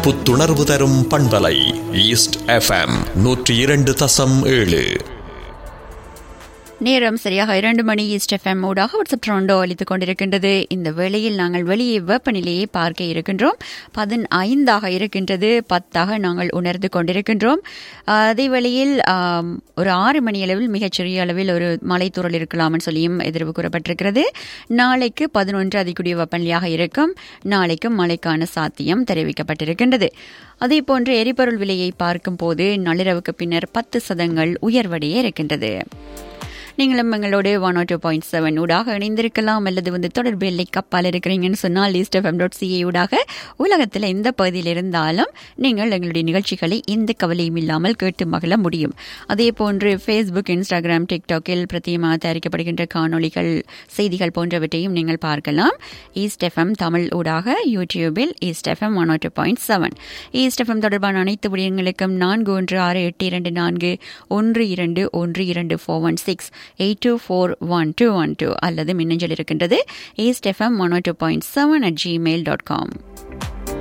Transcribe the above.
புத்துணர்வு தரும் பண்பலை ஈஸ்ட் எஃப்எம் நூற்றி இரண்டு தசம் ஏழு நேரம் சரியாக இரண்டு மணி ஈஸ்ட் எஃப்எம் ஊடாக வாட்ஸ்அப் ட்ரோண்டோ அளித்துக் கொண்டிருக்கின்றது இந்த வேளையில் நாங்கள் வெளியே வெப்பநிலையை பார்க்க இருக்கின்றோம் பதினைந்தாக இருக்கின்றது பத்தாக நாங்கள் உணர்ந்து கொண்டிருக்கின்றோம் அதே வேளையில் ஆம், ஒரு ஆறு மணி அளவில் மிகச்சிறிய அளவில் ஒரு மலைத்தூரல் இருக்கலாம்னு சொல்லியும் எதிர்வு கூறப்பட்டிருக்கிறது நாளைக்கு பதினொன்று அதிகூடிய வெப்பநிலையாக இருக்கும் நாளைக்கும் மழைக்கான சாத்தியம் தெரிவிக்கப்பட்டிருக்கின்றது அதே போன்று எரிபொருள் விலையை பார்க்கும் போது நள்ளிரவுக்கு பின்னர் பத்து சதங்கள் உயர்வடைய இருக்கின்றது நீங்களும் எங்களோடு ஒன் டூ பாயிண்ட் செவன் ஊடாக இணைந்திருக்கலாம் அல்லது வந்து தொடர்பு எல்லை கப்பால் இருக்கிறீங்கன்னு சொன்னால் லிஸ்ட் எஃப்எம் டாட் சிஏ ஊடாக உலகத்தில் எந்த பகுதியில் இருந்தாலும் நீங்கள் எங்களுடைய நிகழ்ச்சிகளை எந்த கவலையும் இல்லாமல் கேட்டு மகிழ முடியும் அதே போன்று ஃபேஸ்புக் இன்ஸ்டாகிராம் டிக்டாக்கில் பிரத்தியமாக தயாரிக்கப்படுகின்ற காணொளிகள் செய்திகள் போன்றவற்றையும் நீங்கள் பார்க்கலாம் ஈஸ்ட் எஃப்எம் தமிழ் ஊடாக யூடியூபில் East FM one two point seven East FM தொடர்பான அனைத்து விடயங்களுக்கும் நான்கு ஒன்று ஆறு எட்டு இரண்டு நான்கு ஒன்று இரண்டு ஒன்று இரண்டு four one six eight two four one two one two அல்லது மின்னஞ்சல் இருக்கின்றது East FM one two point seven at Gmail dot com